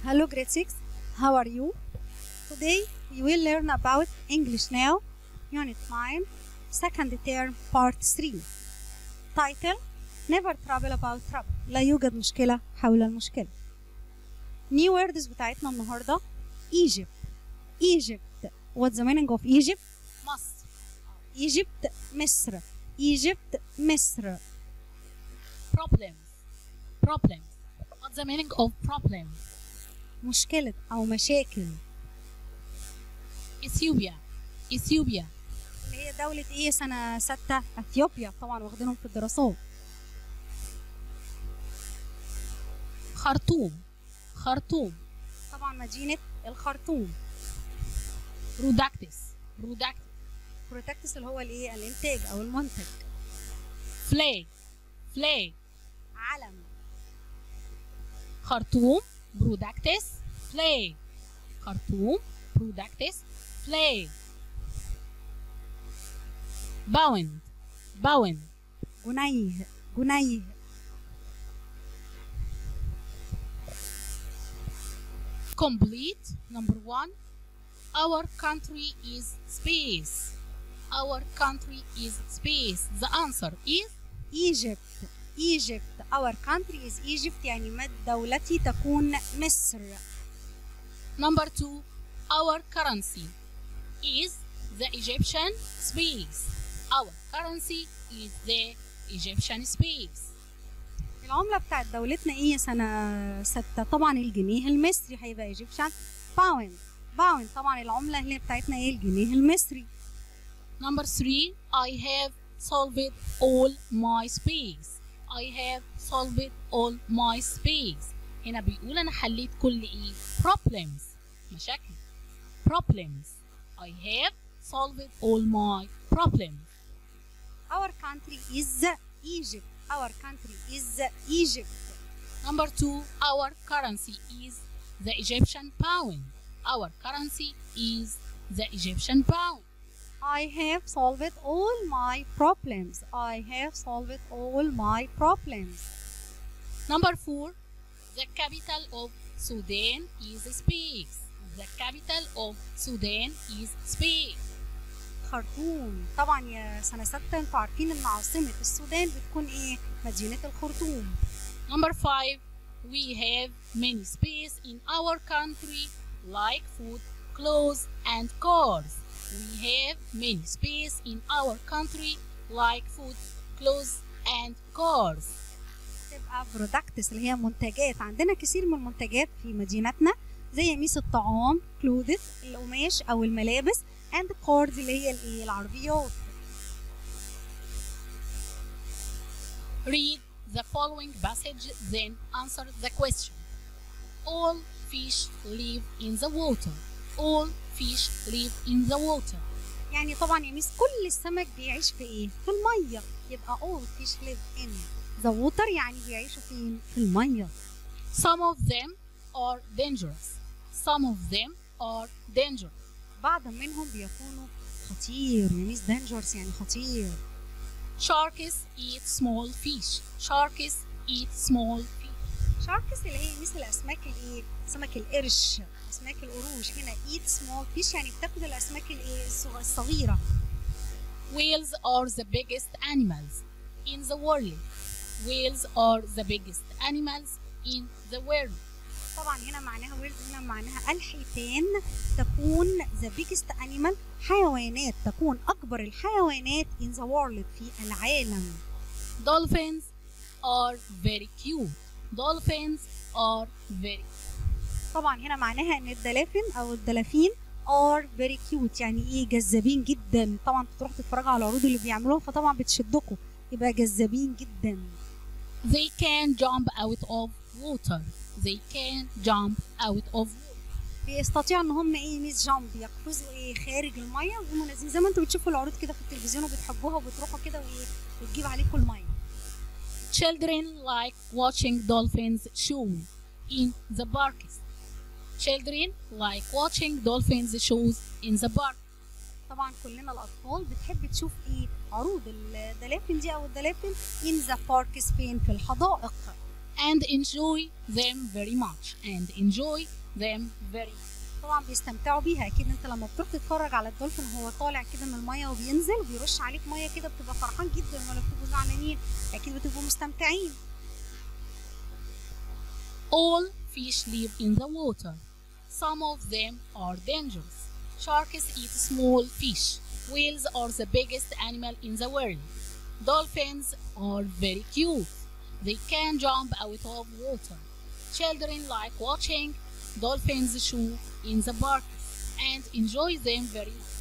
Hello grade 6, how are you? Today we will learn about English now, Unit 9, second term part 3. Title Never trouble about trouble لا يوجد مشكلة حول المشكلة. New words بتاعتنا النهاردة Egypt Egypt What's the meaning of Egypt? مصر Egypt مصر Egypt مصر problems problems what's the meaning of problem مشكلة أو مشاكل Ethiopia Ethiopia اللي هي دولة إيه سنة ستة أثيوبيا طبعا واخدينهم في الدراسات خرطوم خرطوم طبعا مدينة الخرطوم روداكتس روداكتس بروتكتس اللي هو الإيه الإنتاج أو المنتج flag flag علم خرطوم بروداكتس flag خرطوم بروداكتس flag باوند باوند جنيه جنيه complete number one our country is space our country is space the answer is Egypt Egypt our country is Egypt يعني مد دولتي تكون مصر number two our currency is the egyptian space our currency is the egyptian space العملة بتاعت دولتنا ايه سنة ستة طبعا الجنيه المصري هيبقى ايجيبشن باوند باوند طبعا العملة اللي بتاعتنا ايه الجنيه المصري number three i have solved all my space i have solved all my space هنا بيقول انا حليت كل ايه problems مشاكل problems i have solved all my problems our country is Egypt our country is Egypt Number two, our currency is the Egyptian pound. Our currency is the Egyptian pound. I have solved all my problems I have solved all my problems Number four, the capital of Sudan is space. The capital of Sudan is space. خرطوم طبعا يا سنة ستة انتوا عارفين ان عاصمة السودان بتكون ايه مدينة الخرطوم Number five, we have many space in our country like food, clothes, and cars. We have many space in our country like food, clothes, and cars. تبقى برودكتس اللي هي منتجات عندنا كثير من المنتجات في مدينتنا زي ميس الطعام كلودت القماش او الملابس اند كاردز اللي هي الايه العربيات Read the following passage, then answer the question. All fish live in the water. All fish live in the water. يعني طبعا يا ميس كل السمك بيعيش في ايه في الميه يبقى all fish live in the water يعني بيعيشوا فين في الميه Some of them are dangerous. Some of them are dangerous. بعض منهم بيكونوا خطير يا ميس dangerous يعني خطير Sharks eat small fish. Sharks eat small fish. شاركس اللي هي مثل الاسماك الايه سمك القرش اسماك القروش هنا eat small fish يعني بتاخد الاسماك الايه الصغ- الصغيره Whales are the biggest animals in the world. Whales are the biggest animals in the world. طبعا هنا معناها ويلز هنا معناها الحيتان تكون the biggest animal حيوانات تكون اكبر الحيوانات in the world في العالم Dolphins are very cute. Dolphins are very طبعا هنا معناها ان الدلافين او الدلافين are very cute يعني ايه جذابين جدا طبعا تروحوا تتفرجوا على العروض اللي بيعملوها فطبعا بتشدكم يبقى جذابين جدا They can jump out of water. They can jump out of water. بيستطيعوا ان هم ايه ميس جامب يقفزوا ايه خارج الميه وهم نازلين زي ما انتوا بتشوفوا العروض كده في التلفزيون وبتحبوها وبتروحوا كده وايه وتجيب عليكم الميه Children like watching dolphins shows in the parks. Children like watching dolphins shows in the park. طبعا كلنا الاطفال بتحب تشوف ايه عروض الدلافين دي او الدلافين in the parks فين في الحدائق and enjoy them very much and enjoy them very طبعا بيستمتعوا بيها اكيد انت لما بتروح تتفرج على الدولفين وهو طالع كده من الميه وبينزل وبيرش عليك ميه كده بتبقى فرحان جدا ولا بتبقوا زعلانين اكيد بتبقوا مستمتعين All fish live in the water. Some of them are dangerous. Sharks eat small fish. Whales are the biggest animal in the world. Dolphins are very cute. They can jump out of water. Children like watching dolphins show in the park and enjoy them very much.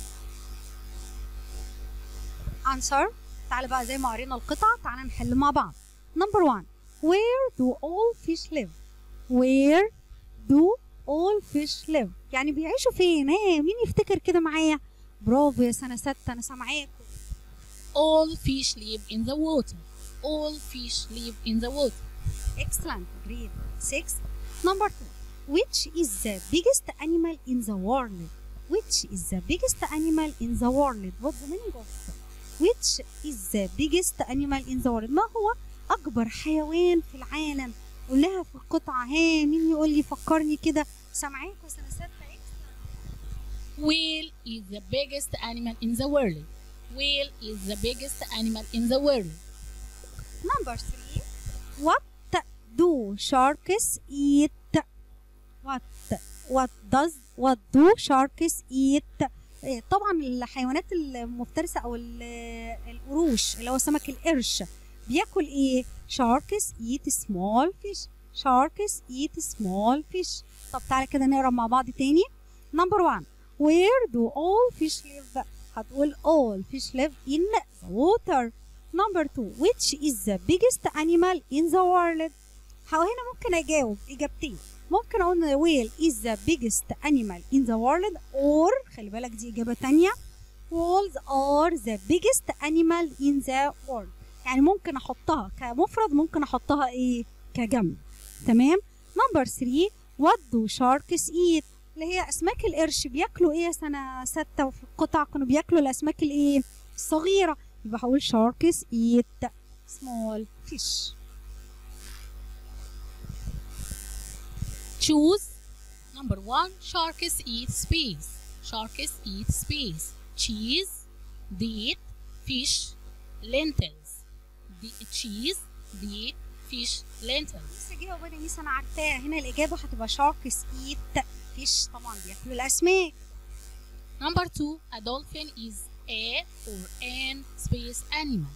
answer تعالى بقى زي ما قرينا القطع تعالى نحل مع بعض number one where do all fish live where do all fish live يعني بيعيشوا فين ايه مين يفتكر كده معايا برافو يا سنة ستة أنا سامعاكم All fish live in the water. All fish live in the water. excellent great six number two which is the biggest animal in the world which is the biggest animal in the world what's the meaning of which is the biggest animal in the world ما هو أكبر حيوان في العالم قول لها في القطعة ها مين يقول لي فكرني كده سامعاكوا سنة ستة Whale is the biggest animal in the world. Whale is the biggest animal in the world. Number three. What do sharks eat? What what does what do sharks eat? إيه، طبعا الحيوانات المفترسة أو ال- القروش اللي هو سمك القرش بياكل إيه؟ Sharks eat small fish. Sharks eat small fish. طب تعالى كده نقرا مع بعض تاني. Number one. Where do all fish live? هتقول all fish live in the water. Number two, which is the biggest animal in the world? هو هنا ممكن أجاوب إجابتين ممكن أقول إن whale is the biggest animal in the world or خلي بالك دي إجابة تانية whales are the biggest animal in the world يعني ممكن أحطها كمفرد ممكن أحطها إيه كجمع تمام number three what do sharks eat اللي هي أسماك القرش بياكلوا إيه يا سنة ستة وفي القطع كانوا بياكلوا الأسماك الإيه الصغيرة يبقى هقول sharks eat small fish Choose number one. Sharks eat space. Sharks eat space. Cheese, date, fish, lentils. The cheese, date, fish, lentils. لسه جاوب انا ميس انا عارفاها هنا الاجابه هتبقى sharks eat fish طبعا بياكلوا الاسماك Number two, a dolphin is a or an space animal.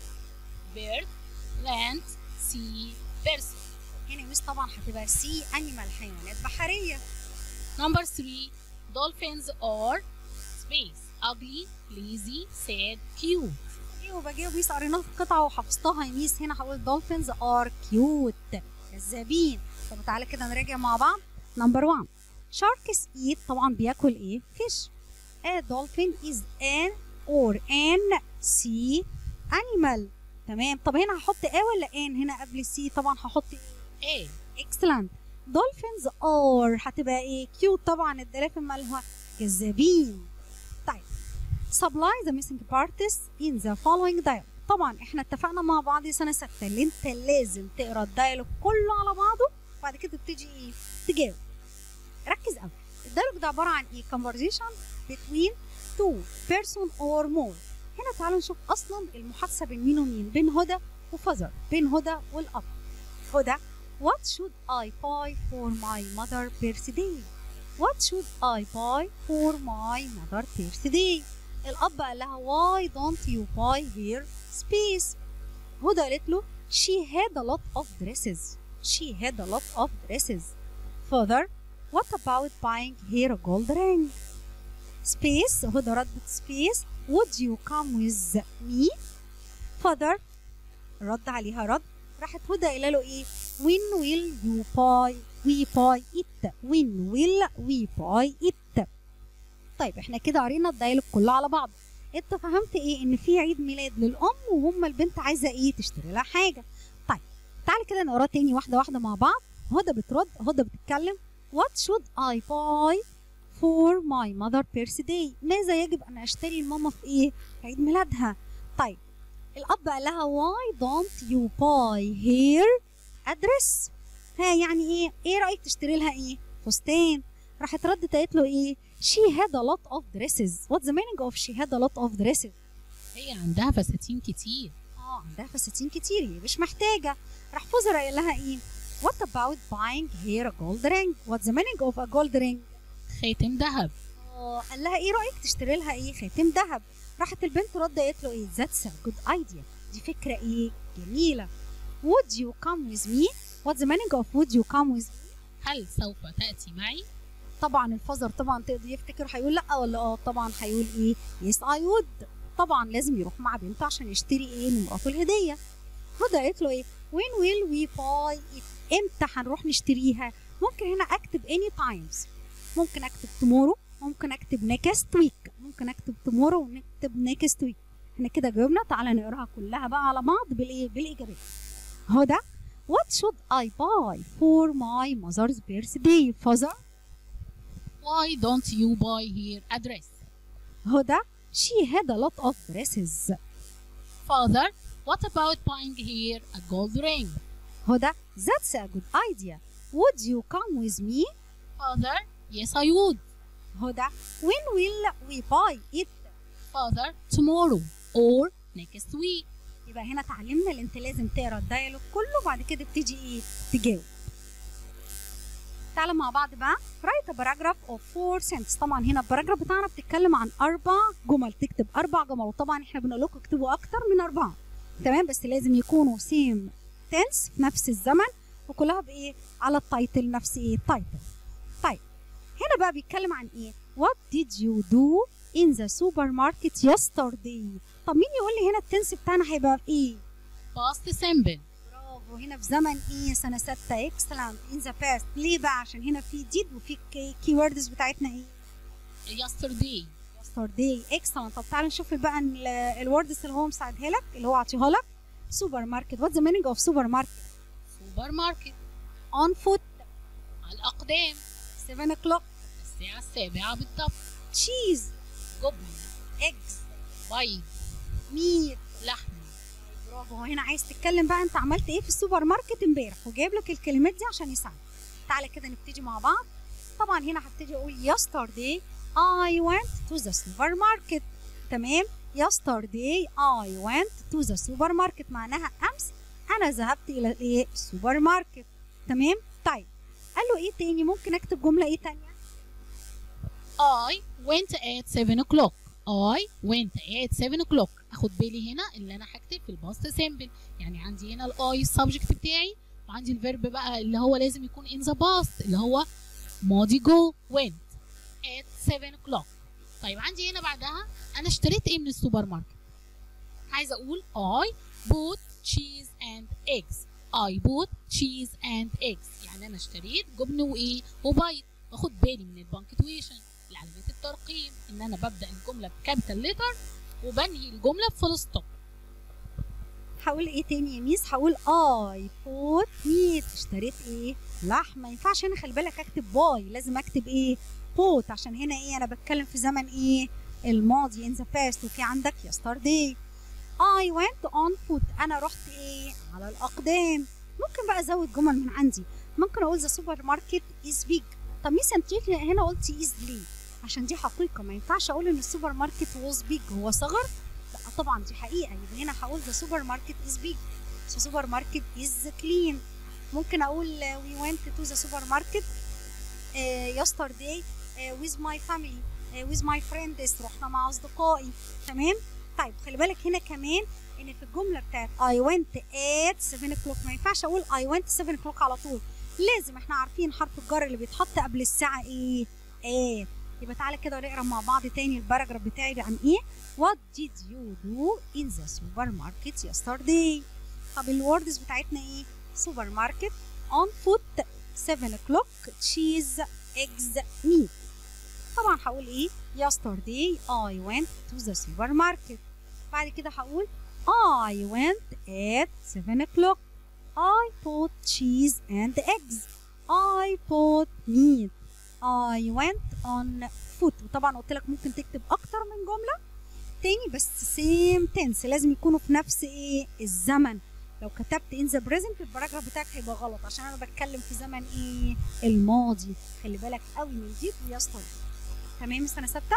Bird, land, sea, person. هنا يا ميس طبعا هتبقى سي انيمال حيوانات بحريه Number three, dolphins are space. Ugly, lazy, sad, cute. ايوه بجاوب ميس قريناها في القطعه وحفظتها يا ميس هنا هقول dolphins are cute جذابين طب تعالى كده نراجع مع بعض نمبر 1 sharks eat طبعا بياكل ايه fish a dolphin is an or an sea animal تمام طب هنا هحط a ولا an هنا قبل سي طبعا هحط A. excellent dolphins are هتبقى ايه cute طبعا الدلافين مالها جذابين طيب supply the missing parts in the following dialogue طبعا احنا اتفقنا مع بعض سنة ستة اللي انت لازم تقرا الدايلوج كله على بعضه وبعد كده تبتدي ايه تجاوب ركز قوي الدايلوج ده عبارة عن ايه conversation between two person or more هنا تعالوا نشوف اصلا المحادثة بين مين ومين بين هدى وفزر بين هدى والاب هدى What should I buy for my mother birthday? What should I buy for my mother birthday? الأب قال لها Why don't you buy her space? هدى قالت له She had a lot of dresses. She had a lot of dresses. Father, what about buying her a gold ring? Space هدى ردت space Would you come with me? Father رد عليها رد راحت هدى قايله له ايه when will you buy we buy it when will we buy it طيب احنا كده قرينا الدايلوج كله على بعض انت فهمت ايه ان في عيد ميلاد للام وهم البنت عايزه ايه تشتري لها حاجه طيب تعالى كده نقرا تاني واحده واحده مع بعض هدى بترد هدى بتتكلم what should I buy for my mother birthday ماذا يجب ان اشتري لماما في ايه في عيد ميلادها طيب الاب قال لها why don't you buy her ادرس ها يعني ايه ايه رايك تشتري لها ايه فستان راحت ردت قالت له ايه she had a lot of dresses what's the meaning of she had a lot of dresses هي عندها فساتين كتير اه عندها فساتين كتير هي مش محتاجه راح فوزر قال لها ايه what about buying her a gold ring what's the meaning of a gold ring خاتم ذهب اه قال لها ايه رايك تشتري لها ايه خاتم ذهب راحت البنت رد قالت له ايه that's a good idea دي فكره ايه جميله would you come with me what's the meaning of would you come with me هل سوف تأتي معي؟ طبعا الفزر طبعا تقدر يفتكر هيقول لا ولا اه طبعا هيقول ايه يس اي وود طبعا لازم يروح مع بنته عشان يشتري ايه لمراته الهديه هدى قالت له ايه وين ويل وي باي امتى هنروح نشتريها ممكن هنا اكتب اني تايمز ممكن اكتب tomorrow ممكن اكتب next week ممكن اكتب tomorrow ونكتب next week احنا كده جاوبنا تعالى نقراها كلها بقى على بعض بالايه بالاجابات هدى what should I buy for my mother's birthday father Why don't you buy here a dress? هدى she had a lot of dresses Father, what about buying here a gold ring? هدى that's a good idea would you come with me Father, yes I would. هدى when will we buy it Father, tomorrow or next week. يبقى هنا اتعلمنا ان انت لازم تقرا الدايلوج كله وبعد كده بتيجي ايه تجاوب تعالوا مع بعض بقى write a paragraph of four sentences طبعا هنا الباراجراف بتاعنا بتتكلم عن اربع جمل تكتب اربع جمل وطبعا احنا بنقول لكم اكتبوا اكتر من اربعه تمام بس لازم يكونوا سيم تنس في نفس الزمن وكلها بايه على التايتل نفس ايه التايتل طيب هنا بقى بيتكلم عن ايه what did you do in the supermarket yesterday طب مين يقول لي هنا التنس بتاعنا هيبقى في ايه Past simple. برافو هنا في زمن ايه سنه سته اكسلنت ان ذا باست ليه بقى عشان هنا في ديد وفي كي ووردز بتاعتنا ايه Yesterday. yesterday اكسلنت طب تعالى نشوف بقى الوردز اللي هو مساعدها لك اللي هو عطيها لك سوبر ماركت واتس ذا مينينج اوف سوبر ماركت Supermarket. اون فوت على الأقدام. 7 o'clock الساعة السابعة بالضبط. تشيز جبن. ايجز بيض. ميت لحم. برافو هنا عايز تتكلم بقى انت عملت ايه في السوبر ماركت امبارح وجايب لك الكلمات دي عشان يساعدك تعالى كده نبتدي مع بعض طبعا هنا هبتدي اقول yesterday I went to the supermarket تمام yesterday I went to the supermarket معناها امس انا ذهبت الى الايه السوبر ماركت تمام طيب قال له ايه تاني ممكن اكتب جمله ايه تانية I went at 7 o'clock. I went at 7 o'clock. اخد بالي هنا اللي انا هكتب في الباست سيمبل يعني عندي هنا الاي السبجكت بتاعي وعندي الفيرب بقى اللي هو لازم يكون in the past اللي هو ماضي جو went at 7 o'clock. طيب عندي هنا بعدها انا اشتريت ايه من السوبر ماركت؟ عايزه اقول I bought cheese and eggs. I bought cheese and eggs يعني انا اشتريت جبن وايه وبيض واخد بالي من البنكتويشن علامات الترقيم ان انا ببدا الجمله بكابيتال ليتر وبنهي الجمله بفول ستوب هقول ايه تاني يا ميس هقول اي بوت ميت اشتريت ايه لحمه ما ينفعش هنا خلي بالك اكتب باي لازم اكتب ايه بوت عشان هنا ايه انا بتكلم في زمن ايه الماضي ان ذا باست وفي عندك يسترداي I went on foot انا رحت ايه على الاقدام ممكن بقى ازود جمل من عندي ممكن اقول ذا سوبر ماركت از بيج طب ميس انت هنا قلتي از ليه عشان دي حقيقه ما ينفعش اقول ان السوبر ماركت واز بيج هو صغر لا طبعا دي حقيقه يبقى هنا هقول ذا سوبر ماركت از بيج ذا سوبر ماركت از كلين ممكن اقول وي went تو ذا سوبر ماركت yesterday uh, with my family uh, with my friends رحنا مع اصدقائي تمام طيب خلي بالك هنا كمان ان في الجمله بتاعت I went at 7 o'clock ما ينفعش اقول I went 7 o'clock على طول لازم احنا عارفين حرف الجر اللي بيتحط قبل الساعه ايه at يبقى تعالى كده نقرا مع بعض تاني الباراجراف بتاعي عن ايه What did you do in the supermarket yesterday طب الوردز بتاعتنا ايه سوبر ماركت on foot 7 o'clock cheese eggs meat طبعا هقول ايه yesterday I went to the supermarket بعد كده هقول I went at 7 o'clock I bought cheese and eggs I bought meat I went on foot وطبعا قلت لك ممكن تكتب اكتر من جمله تاني بس سيم تنس لازم يكونوا في نفس ايه الزمن لو كتبت in the present الباراجراف بتاعك هيبقى غلط عشان انا بتكلم في زمن ايه الماضي خلي بالك قوي من دي ويستر تمام سنه سته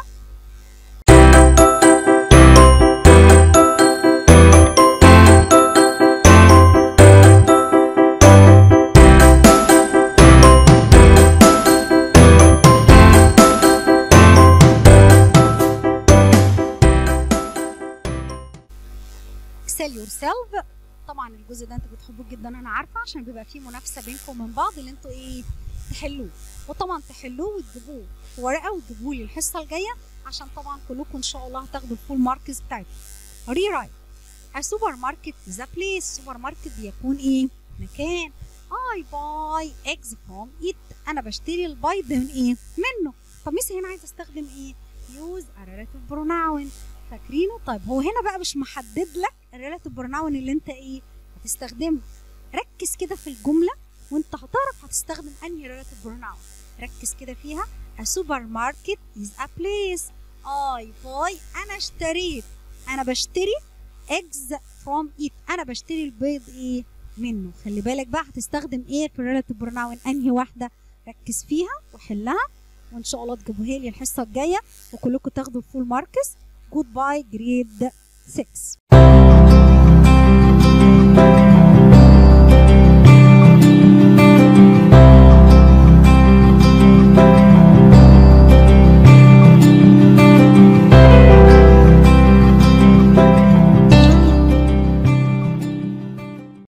excel yourself طبعا الجزء ده انتوا بتحبوه جدا انا عارفه عشان بيبقى فيه منافسه بينكم ومن بعض اللي انتوا ايه تحلوه وطبعا تحلوه وتجيبوه في ورقه وتجيبوه لي الحصه الجايه عشان طبعا كلكم ان شاء الله هتاخدوا الفول ماركس بتاعتكم ري رايت السوبر ماركت ذا بليس سوبر ماركت بيكون ايه مكان اي باي اكس فروم ات انا بشتري البيض من ايه منه طب ميس هنا عايزه استخدم ايه يوز ريلاتيف بروناون فاكرينه طيب هو هنا بقى مش محدد لك الريلاتيف بروناون اللي انت ايه هتستخدمه ركز كده في الجمله وانت هتعرف هتستخدم انهي ريلاتيف بروناون ركز كده فيها a supermarket is a place I buy انا اشتريت انا بشتري eggs from it انا بشتري البيض ايه منه خلي بالك بقى هتستخدم ايه في الريلاتيف بروناون انهي واحده ركز فيها وحلها وان شاء الله تجيبوها لي الحصه الجايه وكلكم تاخدوا الفول ماركس جود باي جريد 6